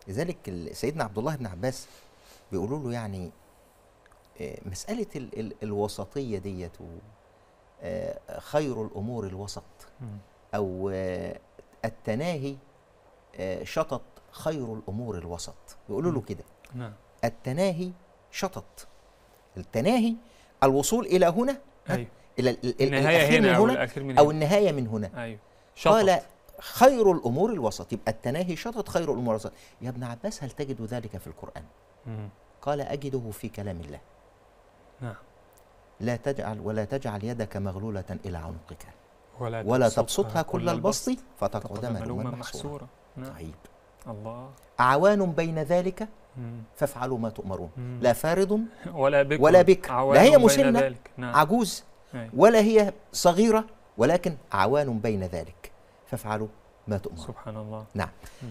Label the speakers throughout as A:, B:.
A: لذلك ال- سيدنا عبد الله بن عباس بيقولوا له يعني آه، مسألة ال ال الوسطية ديت و- آه، خير الأمور الوسط
B: مم.
A: أو آه، التناهي آه، شطط خير الأمور الوسط بيقولوا له
B: مم.
A: كده
B: نعم
A: التناهي شطط التناهي الوصول إلى هنا
B: ايوه
A: إلى ال- ال-
B: النهايه
A: الأخير من
B: هنا او
A: هنا
B: الاخير من
A: أو
B: هنا
A: النهاية من هنا
B: ايوه
A: قال
B: شطط.
A: خير الأمور الوسط يبقى التناهي شطط خير الأمور الوسط يا ابن عباس هل تجد ذلك في القرآن
B: مم.
A: قال أجده في كلام الله
B: نعم
A: لا تجعل ولا تجعل يدك مغلولة إلى عنقك
B: ولا,
A: ولا تبسطها كل البسط فتقعد
B: تقعد
A: ملوما
B: ملوما
A: محسورا
B: محسورا نعم
A: طيب
B: الله
A: أعوان بين ذلك
B: مم.
A: فافعلوا ما تؤمرون
B: مم.
A: لا فارض
B: ولا بكر
A: ولا بكر.
B: عوان
A: لا هي
B: بين
A: مسنة.
B: ذلك. نعم
A: عجوز
B: أيوة.
A: ولا هي صغيرة ولكن عوان بين ذلك فافعلوا ما تؤمرون
B: سبحان الله
A: نعم
B: مم.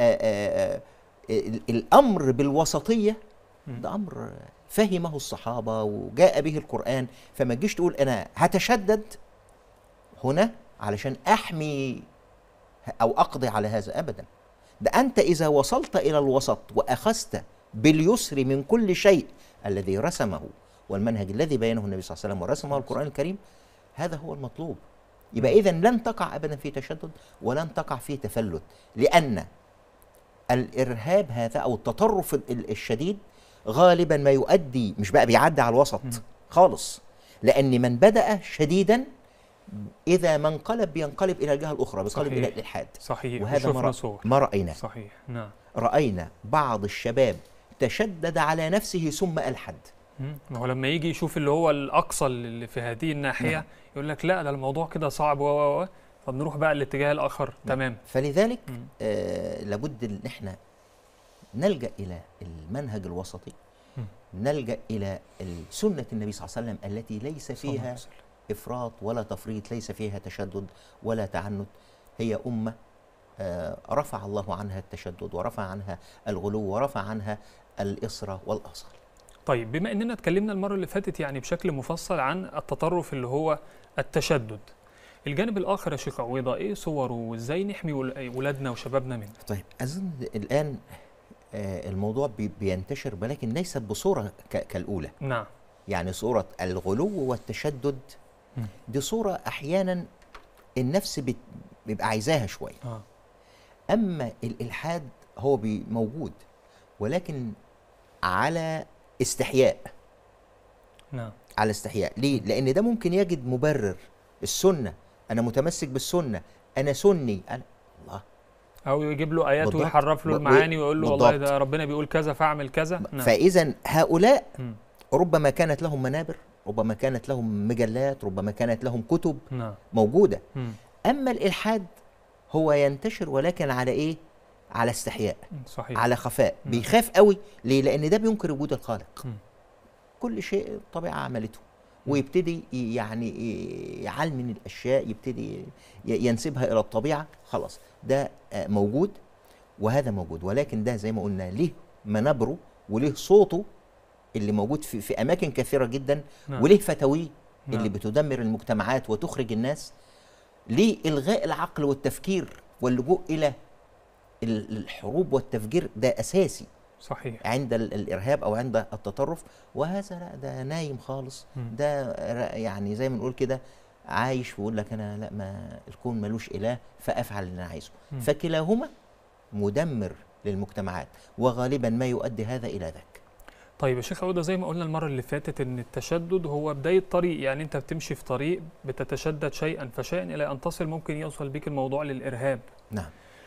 A: فالأمر بالوسطية
B: مم.
A: ده أمر فهمه الصحابة وجاء به القرآن فما تجيش تقول أنا هتشدد هنا علشان أحمي أو أقضي على هذا أبدا ده أنت إذا وصلت إلى الوسط وأخذت باليسر من كل شيء الذي رسمه والمنهج الذي بينه النبي صلى الله عليه وسلم ورسمه القرآن الكريم هذا هو المطلوب يبقى إذا لن تقع أبدا في تشدد ولن تقع في تفلت لأن الإرهاب هذا أو التطرف ال- ال- الشديد غالبا ما يؤدي مش بقى بيعدي على الوسط
B: مم.
A: خالص لأن من بدأ شديدا إذا ما انقلب بينقلب إلى الجهة الأخرى بينقلب
B: صحيح.
A: إلى الإلحاد
B: صحيح
A: وهذا
B: وشفنا
A: ما,
B: صور
A: رأ- ما رأيناه
B: صحيح نعم
A: رأينا بعض الشباب تشدد على نفسه ثم ألحد
B: مم. ما هو لما يجي يشوف اللي هو الاقصى اللي في هذه الناحيه
A: نعم.
B: يقول لك لا ده الموضوع كده صعب و و و فبنروح بقى الاتجاه الاخر تمام
A: فلذلك
B: مم.
A: آه لابد ان احنا نلجا الى المنهج الوسطي
B: مم.
A: نلجا الى سنه النبي صلى الله عليه وسلم التي ليس
B: صلى الله عليه
A: فيها
B: وسلم.
A: افراط ولا تفريط ليس فيها تشدد ولا تعنت هي امه آه رفع الله عنها التشدد ورفع عنها الغلو ورفع عنها الاسره والاصل
B: طيب بما اننا اتكلمنا المره اللي فاتت يعني بشكل مفصل عن التطرف اللي هو التشدد الجانب الاخر يا شيخ عويضه ايه صوره وازاي نحمي ول- ولادنا وشبابنا منه
A: طيب اظن الان آه الموضوع بي- بينتشر ولكن ليست بصوره ك- كالاولى
B: نعم
A: يعني صورة الغلو والتشدد
B: مم.
A: دي صورة أحيانا النفس بت- بيبقى عايزاها شوية
B: اه
A: أما الإلحاد هو بي- موجود ولكن على استحياء
B: نعم
A: على استحياء ليه؟ لأن ده ممكن يجد مبرر السنة أنا متمسك بالسنة أنا سني أنا الله
B: او يجيب له ايات
A: بالضبط.
B: ويحرف له
A: و- و-
B: المعاني ويقول له والله
A: بالضبط.
B: ده ربنا بيقول كذا فاعمل كذا نعم
A: فإذا هؤلاء
B: مم.
A: ربما كانت لهم منابر ربما كانت لهم مجلات ربما كانت لهم كتب
B: نعم
A: موجودة
B: مم.
A: اما الالحاد هو ينتشر ولكن على ايه على استحياء
B: صحيح
A: على خفاء
B: نعم.
A: بيخاف قوي ليه لان ده بينكر وجود الخالق
B: مم.
A: كل شيء الطبيعه عملته ويبتدي ي- يعني ي- يعلمن الاشياء يبتدي ي- ينسبها الى الطبيعه خلاص ده آه، موجود وهذا موجود ولكن ده زي ما قلنا ليه منابره وليه صوته اللي موجود في, في اماكن كثيره جدا
B: نعم.
A: وليه فتاويه اللي
B: نعم.
A: بتدمر المجتمعات وتخرج الناس لإلغاء العقل والتفكير واللجوء إلى ال- الحروب والتفجير ده أساسي
B: صحيح
A: عند ال- الإرهاب أو عند التطرف وهذا لا ده نايم خالص
B: مم.
A: ده ر- يعني زي ما نقول كده عايش ويقول لك أنا لا ما الكون ملوش إله فأفعل اللي أنا عايزه
B: مم.
A: فكلاهما مدمر للمجتمعات وغالبا ما يؤدي هذا إلى ذاك
B: طيب يا شيخ عودة زي ما قلنا المرة اللي فاتت إن التشدد هو بداية طريق يعني أنت بتمشي في طريق بتتشدد شيئا فشيئا إلى أن تصل ممكن يوصل بيك الموضوع للإرهاب
A: نعم